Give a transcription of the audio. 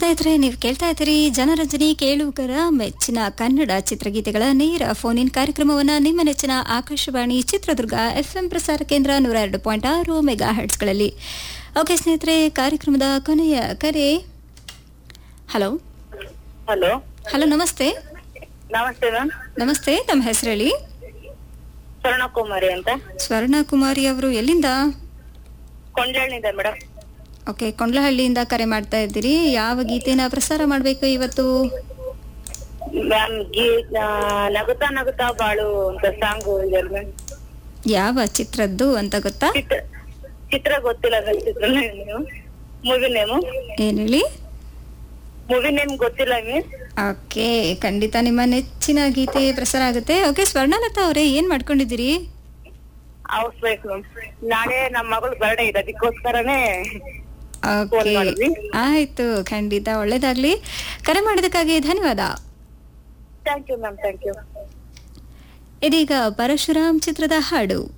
ಸ್ನೇಹಿತರೆ ನೀವು ಕೇಳ್ತಾ ಇದ್ದೀರಿ ಜನರಂಜನಿ ಕೇಳುಗರ ಮೆಚ್ಚಿನ ಕನ್ನಡ ಚಿತ್ರಗೀತೆಗಳ ನೇರ ಫೋನ್ ಇನ್ ಕಾರ್ಯಕ್ರಮವನ್ನು ನಿಮ್ಮ ನೆಚ್ಚಿನ ಆಕಾಶವಾಣಿ ಚಿತ್ರದುರ್ಗ ಎಫ್ಎಂ ಪ್ರಸಾರ ಕೇಂದ್ರ ನೂರ ಎರಡು ಪಾಯಿಂಟ್ ಆರು ಮೆಗಾ ಹರ್ಟ್ಸ್ಗಳಲ್ಲಿ ಓಕೆ ಸ್ನೇಹಿತರೆ ಕಾರ್ಯಕ್ರಮದ ಕೊನೆಯ ಕರೆ ಹಲೋ ಹಲೋ ಹಲೋ ನಮಸ್ತೆ ನಮಸ್ತೆ ಮ್ಯಾಮ್ ನಮಸ್ತೆ ನಮ್ಮ ಹೆಸರು ಹೇಳಿ ಸ್ವರ್ಣಕುಮಾರಿ ಅಂತ ಸ್ವರ್ಣ ಕುಮಾರಿ ಅವರು ಎಲ್ಲಿಂದ ಕೊಂಡ್ಲಳ್ಳಿಂದ ಮೇಡಮ್ ಓಕೆ ಕೊಂಡ್ಲಹಳ್ಳಿಯಿಂದ ಕರೆ ಮಾಡ್ತಾ ಇದ್ದೀರಿ ಯಾವ ಗೀತೆನ ಪ್ರಸಾರ ಮಾಡಬೇಕು ಇವತ್ತು ಮ್ಯಾಮ್ ಗೀ ಆ, ನಗುತ್ತಾ ನಗುತ್ತಾ ಬಾಳು ಅಂತ ಸಾಂಗ್ ಇದೆ ಮ್ಯಾಮ್ ಯಾವ ಚಿತ್ರದ್ದು ಅಂತ ಗೊತ್ತಾ ಚಿತ್ರ ಚಿತ್ರ ಗೊತ್ತಿಲ್ಲ ಮ್ಯಾಮ್ ಚಿತ್ರ ನೀವು ಮೂವಿ ನೇಮು ಏನ್ ಹೇಳಿ ಮೂವಿ ನೇಮ್ ಗೊತ್ತಿಲ್ಲ ಮಿಸ್ ಓಕೆ ಖಂಡಿತ ನಿಮ್ಮ ನೆಚ್ಚಿನ ಗೀತೆ ಪ್ರಸಾರ ಆಗುತ್ತೆ ಓಕೆ ಸ್ವರ್ಣಲತಾ ಅವರೇ ಏನ್ ಮಾಡ್ಕೊಂಡಿದ್ದೀರಿ ಹೌಸ್ ವೈಫ್ ಮ್ಯಾಮ್ ನಾಳೆ ನಮ್ಮ ಮಗಳು ಬರ್ಡೇ ಇದೆ ಅದಕ್ಕೋಸ್ಕರನೇ ಓಕೆ ಫೋನ್ ಮಾಡಿದ್ವಿ. ಆಯ್ತು ಖಂಡಿತ ಒಳ್ಳೇದಾಗ್ಲಿ ಕರೆ ಮಾಡಿದಕ್ಕಾಗಿ ಧನ್ಯವಾದ thank you ma'am thank you ಇದೀಗ ಪರಶುರಾಮ್ ಚಿತ್ರದ ಹಾಡು